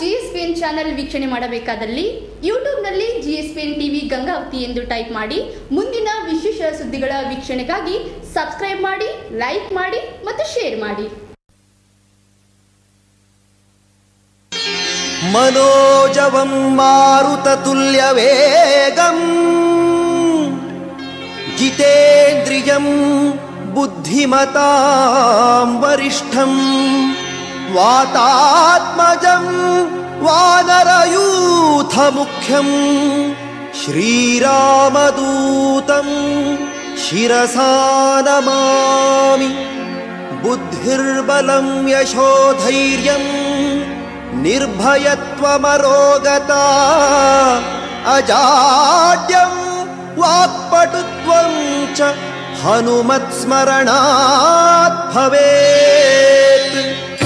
GSPN channel ವೀಕ್ಷಣೆ ಮಾಡಬೇಕಾದಲ್ಲಿ ಯೂಟ್ಯೂಬ್ನಲ್ಲಿ GSPN TV Gangavathi ಎಂದು ಟೈಪ್ ಮಾಡಿ ಮುಂದಿನ ವಿಶೇಷ ಸುದ್ದಿಗಳ ವೀಕ್ಷಣೆಗಾಗಿ ಸಬ್ಸ್ಕ್ರೈಬ್ ಮಾಡಿ ಲೈಕ್ ಮಾಡಿ ಮತ್ತು ಶೇರ್ ಮಾಡಿ मनोजवं मारुततुल्यवेगम् जितेन्द्रियं बुद्धिमतां वरिष्ठं वातात्मजं वानरयूथमुख्यं श्रीरामदूतं शिरसा नमामि बुद्धिर्बलं यशोधैर्यम् निर्भयत्वमरोगता अजाड्यं वाक्पटुत्वं च हनुमत्स्मरणात् भवेत्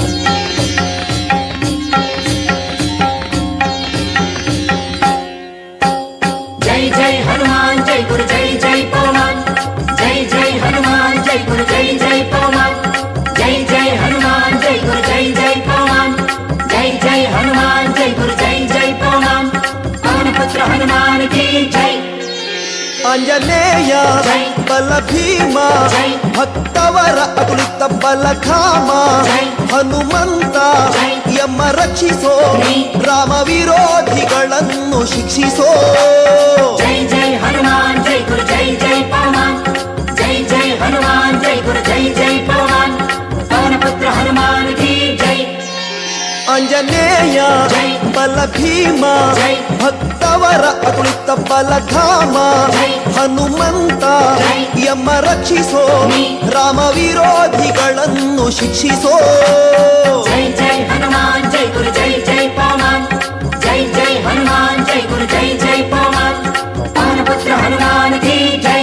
जय जय हनुमान जय गुरु जय जय पवन जय जय हनुमान जय गुरु जय जय पवन जय जय हनुमान जय गुरु जय जय पवन जय जय हनुमान जय गुरु जय जय पवन पवन पुत्र हनुमान की जय ಆಂಜನೇಯ ಜೈ. ಬಲ ಭೀಮ ಜೈ. ಭಕ್ತವರ ಅತುಲಿತ ಬಲಧಾಮ ಜೈ. ಹನುಮಂತ ಜೈ. ಯಮ ರಕ್ಷಿಸೋ ನೀ. ರಾಮ ವಿರೋಧಿಗಳನ್ನು ಶಿಕ್ಷಿಸೋ जय जय हनुमान जय गुरु जय जय पवन जय जय हनुमान जय गुरु जय जय पवन पवन पुत्र हनुमान की जय ಆಂಜನೇಯ ಜೈ. ಬಲ ಭೀಮ ಜೈ. ಭಕ್ತವರ ಅತುಲಿತ ಬಲಧಾಮ ಜೈ. ಹನುಮಂತ ಜೈ. ಯಮ ರಕ್ಷಿಸೋ ನೀ. ರಾಮ ವಿರೋಧಿಗಳನ್ನು ಶಿಕ್ಷಿಸೋ जय जय हनुमान जय गुरु जय जय पवन जय जय हनुमान जय गुरु जय जय पवन पवन पुत्र हनुमान की जय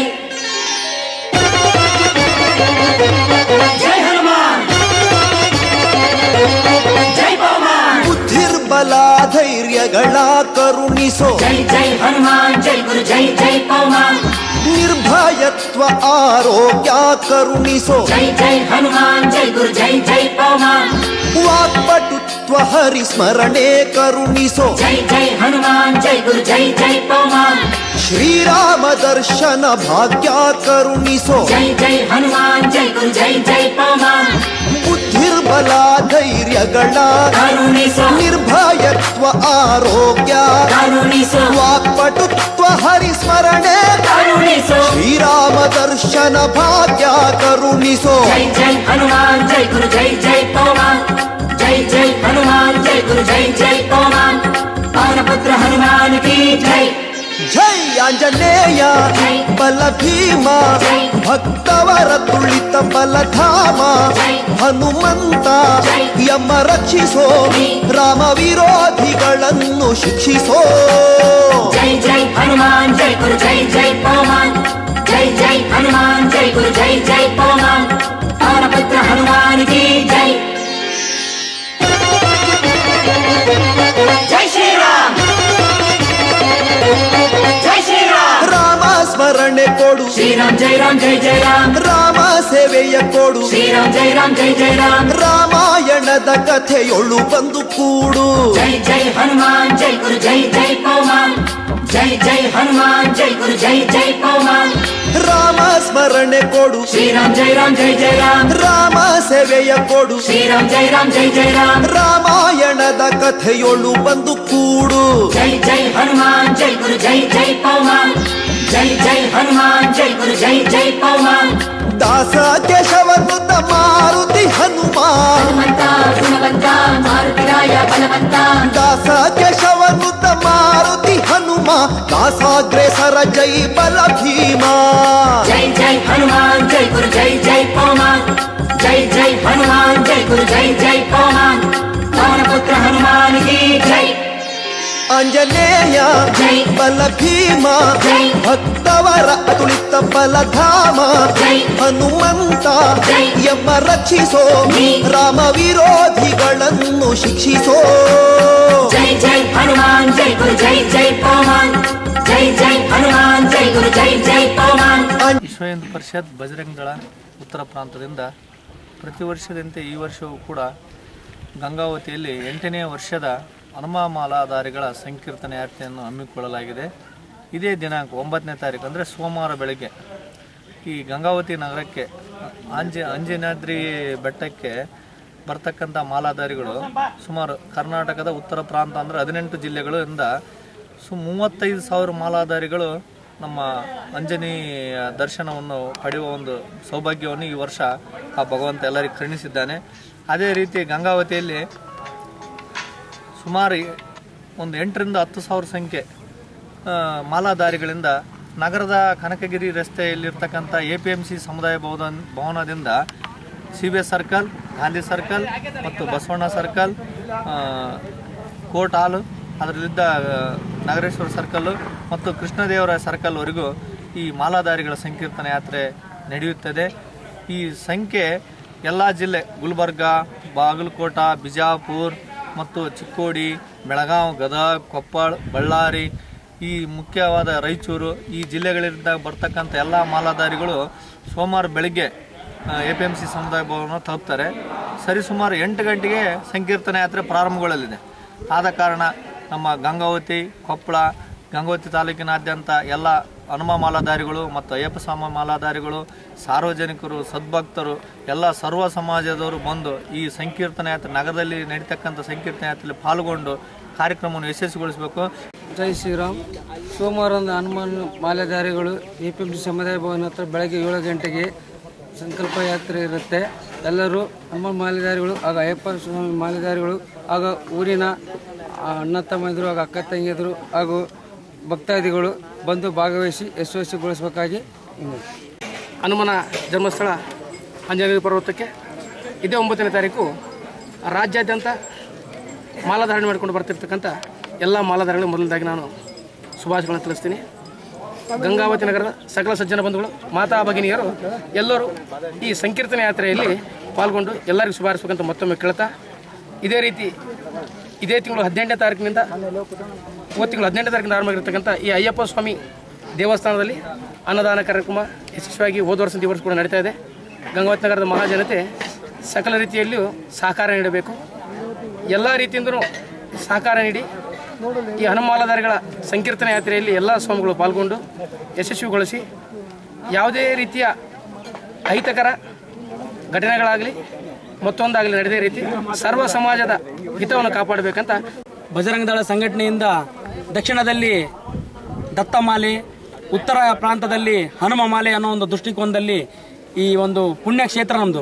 जय हनुमान जय पवन ಬುದ್ಧಿರ್ಬಲ ಧೈರ್ಯಗಳ ಕರುಣಿಸೋ जय जय हनुमान जय गुरु जय जय पवन ನಿರ್ಭಯತ್ವ ಆರೋಗ್ಯ ಕರುಣಿಸೋ जय जय हनुमान जय गुरु जय जय पवन ವಾಕ್ಪಟುತ್ವ ಹರಿಸ್ಮರಣೆ ಕರುಣಿಸೋ जय जय हनुमान जय गुरु जय जय पवन ಶ್ರೀರಾಮ ದರ್ಶನ ಭಾಗ್ಯ ಕರುಣಿಸೋ जय जय हनुमान जय गुरु जय जय पवन ಬುದ್ಧಿರ್ಬಲ ಧೈರ್ಯಗಳ ಕರುಣಿಸೋ ನಿರ್ಭಯತ್ವ ಆರೋಗ್ಯ ಕರುಣಿಸೋ ವಾಕ್ಪಟುತ್ವ ಹರಿಸ್ಮರಣೆ ಕರುಣಿಸೋ ಶ್ರೀರಾಮ ದರ್ಶನ ಭಾಗ್ಯ ಕರುಣಿಸೋ जय जय हनुमान जय गुरु जय जय पवन जय जय हनुमान जय गुरु जय जय पवन पवन पुत्र हनुमान की जय ಜೈ ಆಂಜನೇಯ ಜೈ. ಬಲ ಭೀಮ ಜೈ. ಭಕ್ತವರ ತುಳಿತ ಬಲಧಾಮ ಜೈ. ಹನುಮಂತ ಜೈ. ಯಮ ರಕ್ಷಿಸೋ ನೀ. ರಾಮ ವಿರೋಧಿಗಳನ್ನು ಶಿಕ್ಷಿಸೋ जय जय हनुमान जय गुरु जय जय पवन जय जय हनुमान जय गुरु जय जय पवन पवन पुत्र हनुमान की जय जय श्री राम जय श्री राम ರಾಮ ಸ್ಮರಣೆ ಕೊಡು श्री राम जय राम जय जय राम ರಾಮ ಸೇವೆಯ ಕೊಡು श्री राम जय राम जय जय राम ರಾಮಾಯಣದ ಕಥೆಯೊಳು ಬಂದು ಕೂಡು जय जय हनुमान जय गुरु जय जय पवन जय जय हनुमान जय गुरु जय जय पवन ರಾಮ ಸ್ಮರಣೆ ಕೊಡು श्री राम जय राम जय जय राम ರಾಮ ಸೇವೆಯ ಕೊಡು श्री राम जय राम जय जय राम ರಾಮಾಯಣದ ಕಥೆಯೊಳು ಬಂದು ಕೂಡು जय जय हनुमान जय गुरु जय जय पवन जय जय हनुमान जय गुरु जय जय पवन ದಾಸ ಕೇಶವನುತ ಮಾರುತಿ ಹನುಮ ಹನುಮಂತ ಗುಣವಂತ ಮಾರುತಿರಾಯ ಬಲವಂತ ದಾಸ ಕೇಶವನುತ ಮಾರುತಿ ಹನುಮ ದಾಸಾಗ್ರೇಸರ ಜೈ ಬಲ ಭೀಮ जय जय हनुमान जय गुरु जय जय पवन जय जय हनुमान जय गुरु जय जय पवन पवन पुत्र हनुमान की जय ಆಂಜನೇಯ ಜೈ. ಬಲ ಭೀಮ ಜೈ. ಭಕ್ತವರ ಅತುಳಿತ ಬಲಧಾಮ ಜೈ. ಹನುಮಂತ ಜೈ. ಯಮ ರಕ್ಷಿಸೋ ನೀ. ರಾಮ ವಿರೋಧಿಗಳನ್ನು ಶಿಕ್ಷಿಸೋ जय जय हनुमान जय गुरु जय जय पवन जय जय हनुमान जय गुरु जय जय पवन ವಿಶ್ವ ಹಿಂದೂ ಪರಿಷತ್ ಬಜರಂಗ ದಳ ಉತ್ತರ ಪ್ರಾಂತದಿಂದ ಪ್ರತಿ ವರ್ಷದಂತೆ ಈ ವರ್ಷವೂ ಕೂಡ ಗಂಗಾವತಿಯಲ್ಲಿ ಎಂಟನೇ ವರ್ಷದ ಹನುಮ ಮಾಲಾಧಾರಿಗಳ ಸಂಕೀರ್ತನ ಯಾತ್ರೆಯನ್ನು ಹಮ್ಮಿಕೊಳ್ಳಲಾಗಿದೆ ಇದೇ ದಿನಾಂಕ ಒಂಬತ್ತನೇ ತಾರೀಕು ಅಂದರೆ ಸೋಮವಾರ ಬೆಳಗ್ಗೆ ಈ ಗಂಗಾವತಿ ನಗರಕ್ಕೆ ಆಂಜ ಅಂಜನಾದ್ರಿ ಬೆಟ್ಟಕ್ಕೆ ಬರ್ತಕ್ಕಂಥ ಮಾಲಾಧಾರಿಗಳು ಸುಮಾರು ಕರ್ನಾಟಕದ ಉತ್ತರ ಪ್ರಾಂತ ಅಂದರೆ ಹದಿನೆಂಟು ಜಿಲ್ಲೆಗಳಿಂದ ಸು ಮೂವತ್ತೈದು ಸಾವಿರ ಮಾಲಾಧಾರಿಗಳು ನಮ್ಮ ಅಂಜನಿ ದರ್ಶನವನ್ನು ಪಡೆಯುವ ಒಂದು ಸೌಭಾಗ್ಯವನ್ನು ಈ ವರ್ಷ ಆ ಭಗವಂತ ಎಲ್ಲರಿಗೆ ಕರುಣಿಸಿದ್ದಾನೆ ಅದೇ ರೀತಿ ಗಂಗಾವತಿಯಲ್ಲಿ ಸುಮಾರು ಒಂದು ಎಂಟರಿಂದ ಹತ್ತು ಸಾವಿರ ಸಂಖ್ಯೆ ಆ, ಮಾಲಾಧಾರಿಗಳಿಂದ ನಗರದ ಕನಕಗಿರಿ ರಸ್ತೆಯಲ್ಲಿರ್ತಕ್ಕಂಥ ಎ ಪಿ ಎಮ್ ಸಿ ಸಮುದಾಯ ಭವನ ಭವನದಿಂದ C B S circle Gandhi circle ಮತ್ತು ಬಸವಣ್ಣ ಸರ್ಕಲ್ ಆ, ಕೋರ್ಟ್ ಹಾಲು ಅದರಲ್ಲಿದ್ದ ಆ, ನಗರೇಶ್ವರ ಸರ್ಕಲ್ಲು ಮತ್ತು ಕೃಷ್ಣದೇವರಾಯ ಸರ್ಕಲ್ವರೆಗೂ ಈ ಮಾಲಾಧಾರಿಗಳ ಸಂಕೀರ್ತನ ಯಾತ್ರೆ ನಡೆಯುತ್ತದೆ ಈ ಸಂಖ್ಯೆ ಎಲ್ಲ ಜಿಲ್ಲೆ ಗುಲ್ಬರ್ಗ ಬಾಗಲಕೋಟ ಬಿಜಾಪುರ್ ಮತ್ತು ಚಿಕ್ಕೋಡಿ ಬೆಳಗಾವಿ ಗದಗ ಕೊಪ್ಪಳ ಬಳ್ಳಾರಿ ಈ ಮುಖ್ಯವಾದ ರಾಯಚೂರು ಈ ಜಿಲ್ಲೆಗಳಿಂದ ಬರ್ತಕ್ಕಂಥ ಎಲ್ಲ ಮಾಲಾಧಾರಿಗಳು ಸೋಮವಾರ ಬೆಳಗ್ಗೆ ಎ ಪಿ ಎಮ್ ಸಿ ಸಮುದಾಯ ಭವನ ತಲುಪ್ತಾರೆ ಸರಿಸುಮಾರು ಎಂಟು ಗಂಟೆಗೆ ಸಂಕೀರ್ತನ ಯಾತ್ರೆ ಪ್ರಾರಂಭಗೊಳ್ಳಲಿದೆ ಆದ ಕಾರಣ ನಮ್ಮ ಗಂಗಾವತಿ ಕೊಪ್ಪಳ ಗಂಗಾವತಿ ತಾಲೂಕಿನಾದ್ಯಂತ ಎಲ್ಲ ಹನುಮ ಮಾಲಾಧಾರಿಗಳು ಮತ್ತು ಅಯ್ಯಪ್ಪ ಸ್ವಾಮಿ ಮಾಲಾಧಾರಿಗಳು ಸಾರ್ವಜನಿಕರು ಸದ್ಭಕ್ತರು ಎಲ್ಲ ಸರ್ವ ಸಮಾಜದವರು ಬಂದು ಈ ಸಂಕೀರ್ತನ ಯಾತ್ರೆ ನಗರದಲ್ಲಿ ನಡೀತಕ್ಕಂಥ ಸಂಕೀರ್ತನ ಯಾತ್ರೆಯಲ್ಲಿ ಪಾಲ್ಗೊಂಡು ಕಾರ್ಯಕ್ರಮವನ್ನು ಯಶಸ್ವಿಗೊಳಿಸಬೇಕು ಜೈ ಶ್ರೀರಾಮ್ ಸೋಮವಾರಂದು ಹನುಮಾನ್ ಮಾಲೆಧಾರಿಗಳು ಎ ಪಿ ಎಂ ಸಿ ಸಮುದಾಯ ಭವನ ಹತ್ರ ಬೆಳಗ್ಗೆ ಏಳು ಗಂಟೆಗೆ ಸಂಕಲ್ಪ ಯಾತ್ರೆ ಇರುತ್ತೆ ಎಲ್ಲರೂ ಹನುಮಾನ್ ಮಾಲೆಧಾರಿಗಳು ಹಾಗೂ ಅಯ್ಯಪ್ಪ ಸ್ವಾಮಿ ಮಾಲೆಧಾರಿಗಳು ಹಾಗೂ ಊರಿನ ಆ, ಅಣ್ಣ ತಮ್ಮಂದಿರು ಹಾಗೂ ಅಕ್ಕ ತಂಗಿಯರು ಹಾಗೂ ಭಕ್ತಾದಿಗಳು ಬಂದು ಭಾಗವಹಿಸಿ ಯಶಸ್ವಿಗೊಳಿಸಬೇಕಾಗಿ ವಿನಂತಿ. ಹನುಮನ ಜನ್ಮಸ್ಥಳ ಅಂಜನೇಯ ಪರ್ವತಕ್ಕೆ ಇದೇ ಒಂಬತ್ತನೇ ತಾರೀಕು ರಾಜ್ಯಾದ್ಯಂತ ಮಾಲಾಧಾರಣೆ ಮಾಡಿಕೊಂಡು ಬರ್ತಿರ್ತಕ್ಕಂಥ ಎಲ್ಲ ಮಾಲಾಧಾರಗಳು ಮೊದಲದಾಗಿ ನಾನು ಶುಭಾಶಯಗಳನ್ನು ತಿಳಿಸ್ತೀನಿ ಗಂಗಾವತಿ ನಗರದ ಸಕಲ ಸಜ್ಜನ ಬಂಧುಗಳು ಮಾತಾ ಭಗಿನಿಯರು ಎಲ್ಲರೂ ಈ ಸಂಕೀರ್ತನ ಯಾತ್ರೆಯಲ್ಲಿ ಪಾಲ್ಗೊಂಡು ಎಲ್ಲರಿಗೂ ಶುಭಾರಿಸಬೇಕಂತ ಮತ್ತೊಮ್ಮೆ ಕೇಳ್ತಾ ಇದೇ ರೀತಿ ಇದೇ ತಿಂಗಳು ಹದಿನೆಂಟನೇ ತಾರೀಕಿನಿಂದ ಮೂವತ್ತು ತಿಂಗಳು ಹದಿನೆಂಟನೇ ತಾರೀಕಿನಿಂದ ಆರಂಭವಾಗಿರ್ತಕ್ಕಂಥ ಈ ಅಯ್ಯಪ್ಪ ಸ್ವಾಮಿ ದೇವಸ್ಥಾನದಲ್ಲಿ ಅನ್ನದಾನ ಕಾರ್ಯಕ್ರಮ ಯಶಸ್ವಿಯಾಗಿ ಹೋದ ವರ್ಷ ಈ ವರ್ಷ ಕೂಡ ನಡೀತಾ ಇದೆ ಗಂಗಾವತಿ ನಗರದ ಮಹಾಜನತೆ ಸಕಲ ರೀತಿಯಲ್ಲಿಯೂ ಸಹಕಾರ ನೀಡಬೇಕು ಎಲ್ಲ ರೀತಿಯಿಂದಲೂ ಸಹಕಾರ ನೀಡಿ ಈ ಹನುಮಾಲಧಾರಿಗಳ ಸಂಕೀರ್ತನ ಯಾತ್ರೆಯಲ್ಲಿ ಎಲ್ಲ ಸ್ವಾಮಿಗಳು ಪಾಲ್ಗೊಂಡು ಯಶಸ್ವಿಗೊಳಿಸಿ ಯಾವುದೇ ರೀತಿಯ ಅಹಿತಕರ ಘಟನೆಗಳಾಗಲಿ ಮತ್ತೊಂದಾಗಲಿ ನಡೆದೇ ರೀತಿ ಸರ್ವ ಸಮಾಜದ ಹಿತವನ್ನು ಕಾಪಾಡಬೇಕಂತ ಬಜರಂಗ ದಳ ಸಂಘಟನೆಯಿಂದ ದಕ್ಷಿಣದಲ್ಲಿ ದತ್ತಮಾಲೆ ಉತ್ತರ ಪ್ರಾಂತದಲ್ಲಿ ಹನುಮ ಮಾಲೆ ಅನ್ನೋ ಒಂದು ದೃಷ್ಟಿಕೋನದಲ್ಲಿ ಈ ಒಂದು ಪುಣ್ಯಕ್ಷೇತ್ರ ನಮ್ಮದು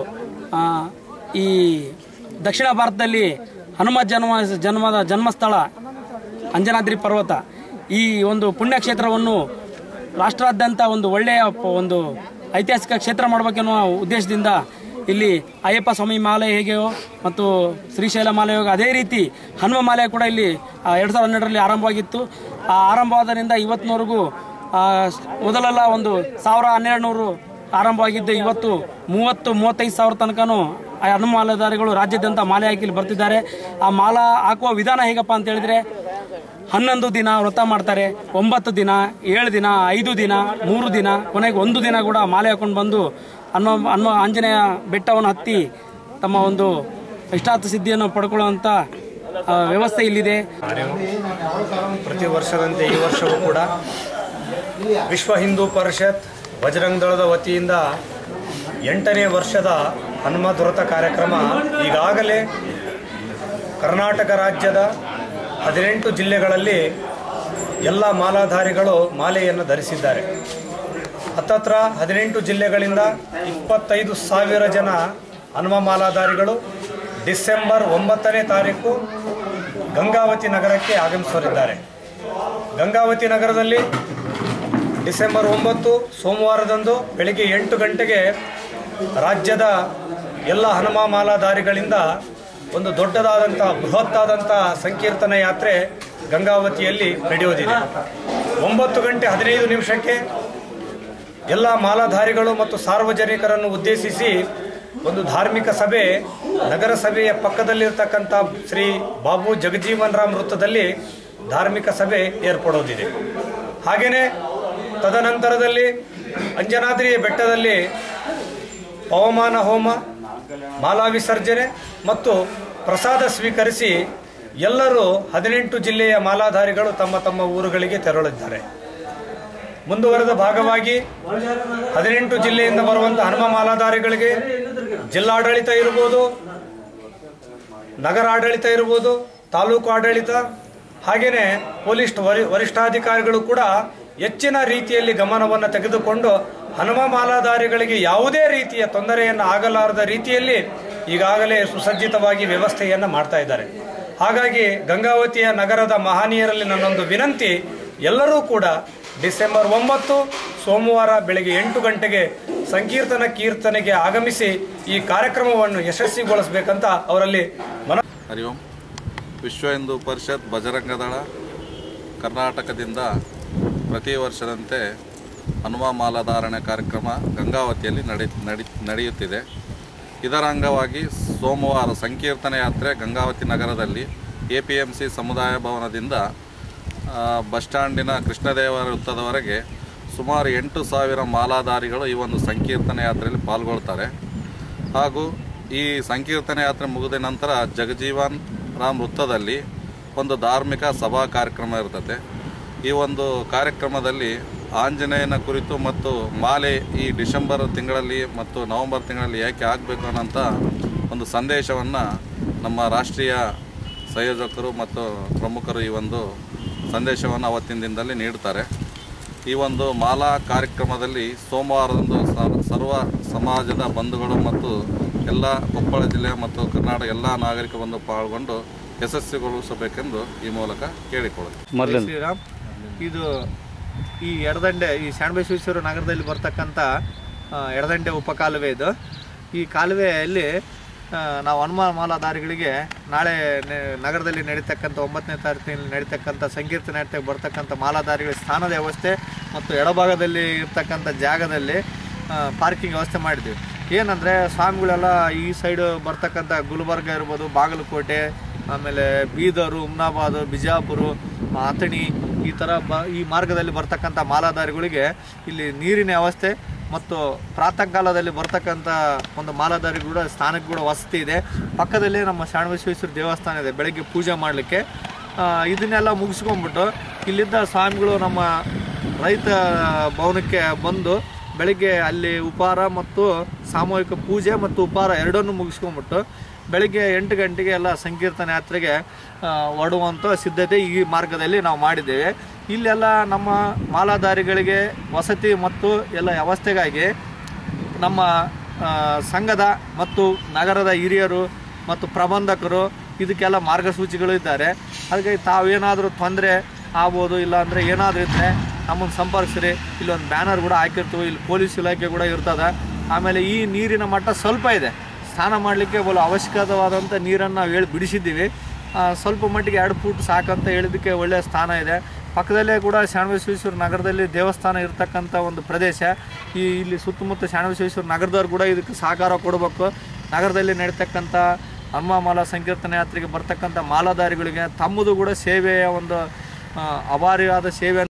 ಈ ದಕ್ಷಿಣ ಭಾರತದಲ್ಲಿ ಹನುಮ ಜನ್ಮ ಜನ್ಮದ ಜನ್ಮಸ್ಥಳ ಅಂಜನಾದ್ರಿ ಪರ್ವತ ಈ ಒಂದು ಪುಣ್ಯಕ್ಷೇತ್ರವನ್ನು ರಾಷ್ಟ್ರಾದ್ಯಂತ ಒಂದು ಒಳ್ಳೆಯ ಪ- ಒಂದು ಐತಿಹಾಸಿಕ ಕ್ಷೇತ್ರ ಮಾಡಬೇಕೆನ್ನುವ ಉದ್ದೇಶದಿಂದ ಇಲ್ಲಿ ಅಯ್ಯಪ್ಪ ಸ್ವಾಮಿ ಮಾಲೆ ಹೇಗೆಯೋ ಮತ್ತು ಶ್ರೀಶೈಲ ಮಾಲೆ ಹೇಗೋ ಅದೇ ರೀತಿ ಹನುಮ ಮಾಲೆ ಕೂಡ ಇಲ್ಲಿ ಎರಡು ಸಾವಿರದ ಹನ್ನೆರಡರಲ್ಲಿ ಆರಂಭವಾಗಿತ್ತು ಆ ಆರಂಭವಾದರಿಂದ ಇವತ್ತಿನವರೆಗೂ ಆ, ಮೊದಲೆಲ್ಲ ಒಂದು ಸಾವಿರ ಹನ್ನೆರಡು ನೂರು ಆರಂಭವಾಗಿದ್ದು ಇವತ್ತು ಮೂವತ್ತು ಮೂವತ್ತೈದು ಸಾವಿರ ತನಕನೂ ಆ ಹನುಮ ಮಾಲೆದಾರಿಗಳು ರಾಜ್ಯಾದ್ಯಂತ ಮಾಲೆ ಹಾಕಿ ಇಲ್ಲಿ ಬರ್ತಿದ್ದಾರೆ ಆ ಮಾಲ ಹಾಕುವ ವಿಧಾನ ಹೇಗಪ್ಪ ಅಂತ ಹೇಳಿದ್ರೆ ಹನ್ನೊಂದು ದಿನ ವ್ರತ ಮಾಡ್ತಾರೆ ಒಂಬತ್ತು ದಿನ ಏಳು ದಿನ ಐದು ದಿನ ಮೂರು ದಿನ ಕೊನೆಗೆ ಒಂದು ದಿನ ಕೂಡ ಮಾಲೆ ಹಾಕೊಂಡು ಬಂದು ಅನ್ನೋ ಅನ್ನೋ ಆಂಜನೇಯ ಬೆಟ್ಟವನ್ನು ಹತ್ತಿ ತಮ್ಮ ಒಂದು ಇಷ್ಟಾರ್ಥ ಸಿದ್ಧಿಯನ್ನು ಪಡ್ಕೊಳ್ಳುವಂಥ ಆ, ವ್ಯವಸ್ಥೆ ಇಲ್ಲಿದೆ ಪ್ರತಿ ವರ್ಷದಂತೆ ಈ ವರ್ಷವೂ ಕೂಡ ವಿಶ್ವ ಹಿಂದೂ ಪರಿಷತ್ ಬಜರಂಗ ದಳದ ವತಿಯಿಂದ ಎಂಟನೇ ವರ್ಷದ ಹನುಮದ್ ವ್ರತ ಕಾರ್ಯಕ್ರಮ ಈಗಾಗಲೇ ಕರ್ನಾಟಕ ರಾಜ್ಯದ ಹದಿನೆಂಟು ಜಿಲ್ಲೆಗಳಲ್ಲಿ ಎಲ್ಲ ಮಾಲಾಧಾರಿಗಳು ಮಾಲೆಯನ್ನು ಧರಿಸಿದ್ದಾರೆ ಹತ್ತತ್ರ ಹದಿನೆಂಟು ಜಿಲ್ಲೆಗಳಿಂದ ಇಪ್ಪತ್ತೈದು ಸಾವಿರ ಜನ ಹನುಮ ಮಾಲಾಧಾರಿಗಳು ಡಿಸೆಂಬರ್ ಒಂಬತ್ತನೇ ತಾರೀಕು ಗಂಗಾವತಿ ನಗರಕ್ಕೆ ಆಗಮಿಸಲಿದ್ದಾರೆ ಗಂಗಾವತಿ ನಗರದಲ್ಲಿ ಡಿಸೆಂಬರ್ ಒಂಬತ್ತು ಸೋಮವಾರದಂದು ಬೆಳಿಗ್ಗೆ ಎಂಟು ಗಂಟೆಗೆ ರಾಜ್ಯದ ಎಲ್ಲ ಹನುಮ ಮಾಲಾಧಾರಿಗಳಿಂದ ಒಂದು ದೊಡ್ಡದಾದಂಥ ಬೃಹತ್ತಾದಂಥ ಸಂಕೀರ್ತನ ಯಾತ್ರೆ ಗಂಗಾವತಿಯಲ್ಲಿ ನಡೆಯುವುದಿದೆ ಒಂಬತ್ತು ಗಂಟೆ ಹದಿನೈದು ನಿಮಿಷಕ್ಕೆ ಎಲ್ಲ ಮಾಲಾಧಾರಿಗಳು ಮತ್ತು ಸಾರ್ವಜನಿಕರನ್ನು ಉದ್ದೇಶಿಸಿ ಒಂದು ಧಾರ್ಮಿಕ ಸಭೆ ನಗರಸಭೆಯ ಪಕ್ಕದಲ್ಲಿರ್ತಕ್ಕಂಥ ಶ್ರೀ ಬಾಬು ಜಗಜೀವನ್ ರಾಮ್ ವೃತ್ತದಲ್ಲಿ ಧಾರ್ಮಿಕ ಸಭೆ ಏರ್ಪಡೋದಿದೆ ಹಾಗೆಯೇ ತದನಂತರದಲ್ಲಿ ಅಂಜನಾದ್ರಿ ಬೆಟ್ಟದಲ್ಲಿ ಪವಮಾನ ಹೋಮ ಮಾಲಾ ವಿಸರ್ಜನೆ ಮತ್ತು ಪ್ರಸಾದ ಸ್ವೀಕರಿಸಿ ಎಲ್ಲರೂ ಹದಿನೆಂಟು ಜಿಲ್ಲೆಯ ಮಾಲಾಧಾರಿಗಳು ತಮ್ಮ ತಮ್ಮ ಊರುಗಳಿಗೆ ತೆರಳಿದ್ದಾರೆ ಮುಂದುವರೆದ ಭಾಗವಾಗಿ ಹದಿನೆಂಟು ಜಿಲ್ಲೆಯಿಂದ ಬರುವಂತ ಹನುಮ ಮಾಲಾಧಾರಿಗಳಿಗೆ ಜಿಲ್ಲಾಡಳಿತ ಇರ್ಬೋದು ನಗರ ಆಡಳಿತ ಇರ್ಬೋದು ತಾಲೂಕು ಆಡಳಿತ ಹಾಗೆಯೇ ಪೊಲೀಸ್ ವರಿ- ವರಿಷ್ಠಾಧಿಕಾರಿಗಳು ಕೂಡ ಹೆಚ್ಚಿನ ರೀತಿಯಲ್ಲಿ ಗಮನವನ್ನು ತೆಗೆದುಕೊಂಡು ಹನುಮ ಮಾಲಾಧಾರಿಗಳಿಗೆ ಯಾವುದೇ ರೀತಿಯ ತೊಂದರೆಯನ್ನು ಆಗಲಾರದ ರೀತಿಯಲ್ಲಿ ಈಗಾಗಲೇ ಸುಸಜ್ಜಿತವಾಗಿ ವ್ಯವಸ್ಥೆಯನ್ನು ಮಾಡ್ತಾ ಇದ್ದಾರೆ ಹಾಗಾಗಿ ಗಂಗಾವತಿಯ ನಗರದ ಮಹನೀಯರಲ್ಲಿ ನನ್ನೊಂದು ವಿನಂತಿ ಎಲ್ಲರೂ ಕೂಡ ಡಿಸೆಂಬರ್ ಒಂಬತ್ತು ಸೋಮವಾರ ಬೆಳಗ್ಗೆ ಎಂಟು ಗಂಟೆಗೆ ಸಂಕೀರ್ತನ ಕೀರ್ತನೆಗೆ ಆಗಮಿಸಿ ಈ ಕಾರ್ಯಕ್ರಮವನ್ನು ಯಶಸ್ವಿಗೊಳಿಸಬೇಕಂತ ಅವರಲ್ಲಿ ಮನ ಹರಿ ಓಂ ವಿಶ್ವ ಹಿಂದೂ ಪರಿಷತ್ ಬಜರಂಗದಳ ಕರ್ನಾಟಕದಿಂದ ಪ್ರತಿ ವರ್ಷದಂತೆ ಹನುಮ ಮಾಲಾಧಾರಣೆ ಕಾರ್ಯಕ್ರಮ ಗಂಗಾವತಿಯಲ್ಲಿ ನಡೆ ನಡಿ ನಡೆಯುತ್ತಿದೆ ಇದರ ಅಂಗವಾಗಿ ಸೋಮವಾರ ಸಂಕೀರ್ತನೆ ಯಾತ್ರೆ ಗಂಗಾವತಿ ನಗರದಲ್ಲಿ ಎ ಪಿ ಎಂ ಸಿ ಸಮುದಾಯ ಭವನದಿಂದ ಆ, ಬಸ್ ಸ್ಟ್ಯಾಂಡಿನ ಕೃಷ್ಣದೇವರ ವೃತ್ತದವರೆಗೆ ಸುಮಾರು ಎಂಟು ಸಾವಿರ ಮಾಲಾಧಾರಿಗಳು ಈ ಒಂದು ಸಂಕೀರ್ತನೆ ಯಾತ್ರೆಯಲ್ಲಿ ಪಾಲ್ಗೊಳ್ತಾರೆ ಹಾಗೂ ಈ ಸಂಕೀರ್ತನೆ ಯಾತ್ರೆ ಮುಗಿದ ನಂತರ ಜಗಜೀವನ್ ರಾಮ್ ವೃತ್ತದಲ್ಲಿ ಒಂದು ಧಾರ್ಮಿಕ ಸಭಾ ಕಾರ್ಯಕ್ರಮ ಇರ್ತದೆ ಈ ಒಂದು ಕಾರ್ಯಕ್ರಮದಲ್ಲಿ ಆಂಜನೇಯನ ಕುರಿತು ಮತ್ತು ಮಾಲೆ ಈ ಡಿಸೆಂಬರ್ ತಿಂಗಳಲ್ಲಿ ಮತ್ತು ನವೆಂಬರ್ ತಿಂಗಳಲ್ಲಿ ಯಾಕೆ ಆಗಬೇಕು ಅನ್ನೋಂಥ ಒಂದು ಸಂದೇಶವನ್ನು ನಮ್ಮ ರಾಷ್ಟ್ರೀಯ ಸಂಯೋಜಕರು ಮತ್ತು ಪ್ರಮುಖರು ಈ ಒಂದು ಸಂದೇಶವನ್ನು ಅವತ್ತಿನ ದಿನದಲ್ಲಿ ನೀಡ್ತಾರೆ ಈ ಒಂದು ಮಾಲಾ ಕಾರ್ಯಕ್ರಮದಲ್ಲಿ ಸೋಮವಾರದಂದು ಸ- ಸರ್ವ ಸಮಾಜದ ಬಂಧುಗಳು ಮತ್ತು ಎಲ್ಲ ಕೊಪ್ಪಳ ಜಿಲ್ಲೆ ಮತ್ತು ಕರ್ನಾಟಕ ಎಲ್ಲ ನಾಗರಿಕ ಬಂದು ಪಾಲ್ಗೊಂಡು ಯಶಸ್ವಿಗೊಳಿಸಬೇಕೆಂದು ಈ ಮೂಲಕ ಕೇಳಿಕೊಳ್ಳುತ್ತೇವೆ ಶ್ರೀರಾಮ್ ಇದು ಈ ಎಡದಂಡೆ ಈ ಶಾಣಬಸವೇಶ್ವರ ನಗರದಲ್ಲಿ ಬರ್ತಕ್ಕಂಥ ಆ, ಎಡದಂಡೆ ಉಪಕಾಲುವೆ ಇದು ಈ ಕಾಲುವೆಯಲ್ಲಿ ಆ, ನಾವು ಹನುಮಾನ ಮಾಲಾಧಾರಿಗಳಿಗೆ ನಾಳೆ ನೆ- ನಗರದಲ್ಲಿ ನಡೀತಕ್ಕಂಥ ಒಂಬತ್ತನೇ ತಾರೀಕಿನಲ್ಲಿ ನಡೀತಕ್ಕಂಥ ಸಂಕೀರ್ತನೆ ಯಾತ್ರೆಗೆ ಬರ್ತಕ್ಕಂಥ ಮಾಲಾಧಾರಿಗಳ ಸ್ಥಾನದ ವ್ಯವಸ್ಥೆ ಮತ್ತು ಎಡಭಾಗದಲ್ಲಿ ಇರ್ತಕ್ಕಂಥ ಜಾಗದಲ್ಲಿ ಪಾರ್ಕಿಂಗ್ ವ್ಯವಸ್ಥೆ ಮಾಡಿದ್ದೀವಿ ಏನಂದರೆ ಸ್ವಾಮಿಗಳೆಲ್ಲ ಈ ಸೈಡು ಬರ್ತಕ್ಕಂಥ ಗುಲ್ಬರ್ಗ ಇರ್ಬೋದು ಬಾಗಲಕೋಟೆ ಆಮೇಲೆ ಬೀದರು ಹುಮ್ನಾಬಾದು ಬಿಜಾಪುರ ಅಥಣಿ ಈ ಥರ ಬ ಈ ಮಾರ್ಗದಲ್ಲಿ ಬರ್ತಕ್ಕಂಥ ಮಾಲಾಧಾರಿಗಳಿಗೆ ಇಲ್ಲಿ ನೀರಿನ ವ್ಯವಸ್ಥೆ ಮತ್ತು ಪ್ರಾತಃ ಕಾಲದಲ್ಲಿ ಬರ್ತಕ್ಕಂಥ ಒಂದು ಮಾಲಾಧಾರಿ ಕೂಡ ಸ್ಥಾನಕ್ಕೆ ಕೂಡ ವಸತಿ ಇದೆ ಪಕ್ಕದಲ್ಲೇ ನಮ್ಮ ಶಾಣಬಸವೇಶ್ವರ ದೇವಸ್ಥಾನ ಇದೆ ಬೆಳಗ್ಗೆ ಪೂಜೆ ಮಾಡಲಿಕ್ಕೆ ಇದನ್ನೆಲ್ಲ ಮುಗಿಸ್ಕೊಂಡ್ಬಿಟ್ಟು ಇಲ್ಲಿದ್ದ ಸ್ವಾಮಿಗಳು ನಮ್ಮ ರೈತ ಭವನಕ್ಕೆ ಬಂದು ಬೆಳಿಗ್ಗೆ ಅಲ್ಲಿ ಉಪಹಾರ ಮತ್ತು ಸಾಮೂಹಿಕ ಪೂಜೆ ಮತ್ತು ಉಪಹಾರ ಎರಡನ್ನೂ ಮುಗಿಸ್ಕೊಂಡ್ಬಿಟ್ಟು ಬೆಳಿಗ್ಗೆ ಎಂಟು ಗಂಟೆಗೆ ಎಲ್ಲ ಸಂಕೀರ್ತನ ಯಾತ್ರೆಗೆ ಆ, ಹೊರಡುವಂಥ ಸಿದ್ಧತೆ ಈ ಮಾರ್ಗದಲ್ಲಿ ನಾವು ಮಾಡಿದ್ದೇವೆ ಇಲ್ಲೆಲ್ಲ ನಮ್ಮ ಮಾಲಾಧಾರಿಗಳಿಗೆ ವಸತಿ ಮತ್ತು ಎಲ್ಲ ವ್ಯವಸ್ಥೆಗಾಗಿ ನಮ್ಮ ಆ, ಸಂಘದ ಮತ್ತು ನಗರದ ಹಿರಿಯರು ಮತ್ತು ಪ್ರಬಂಧಕರು ಇದಕ್ಕೆಲ್ಲ ಮಾರ್ಗಸೂಚಿಗಳು ಇದ್ದಾರೆ ಹಾಗಾಗಿ ತಾವೇನಾದರೂ ತೊಂದರೆ ಆಗ್ಬೋದು ಇಲ್ಲ ಅಂದರೆ ಏನಾದರೂ ಇದ್ದರೆ ನಮ್ಮನ್ನು ಸಂಪರ್ಕಿಸ್ರಿ ಇಲ್ಲೊಂದು ಬ್ಯಾನರ್ ಕೂಡ ಹಾಕಿರ್ತೀವಿ ಇಲ್ಲಿ ಪೊಲೀಸ್ ಇಲಾಖೆ ಕೂಡ ಇರ್ತದೆ ಆಮೇಲೆ ಈ ನೀರಿನ ಮಟ್ಟ ಸ್ವಲ್ಪ ಇದೆ ಸ್ನಾನ ಮಾಡಲಿಕ್ಕೆ ಬಲು ಅವಶ್ಯಕವಾದಂಥ ನೀರನ್ನು ನಾವು ಹೇಳಿ ಬಿಡಿಸಿದ್ದೀವಿ ಆ, ಸ್ವಲ್ಪ ಮಟ್ಟಿಗೆ ಎರಡು ಫೂಟ್ ಸಾಕಂತ ಹೇಳಿದ್ದಕ್ಕೆ ಒಳ್ಳೆಯ ಸ್ಥಾನ ಇದೆ ಪಕ್ಕದಲ್ಲೇ ಕೂಡ ಶಾಣಬಸವೇಶ್ವರ ನಗರದಲ್ಲಿ ದೇವಸ್ಥಾನ ಇರತಕ್ಕಂಥ ಒಂದು ಪ್ರದೇಶ ಈ ಇಲ್ಲಿ ಸುತ್ತಮುತ್ತ ಶಾಣಬಸವೇಶ್ವರ ನಗರದವ್ರು ಕೂಡ ಇದಕ್ಕೆ ಸಹಕಾರ ಕೊಡಬೇಕು ನಗರದಲ್ಲಿ ನಡೀತಕ್ಕಂಥ ಹನುಮ ಮಾಲಾ ಸಂಕೀರ್ತನೆ ಯಾತ್ರೆಗೆ ಬರ್ತಕ್ಕಂಥ ಮಾಲಾಧಾರಿಗಳಿಗೆ ತಮ್ಮದು ಕೂಡ ಸೇವೆಯ ಒಂದು ಆ, ಅಪಾರಿಯಾದ ಸೇವೆ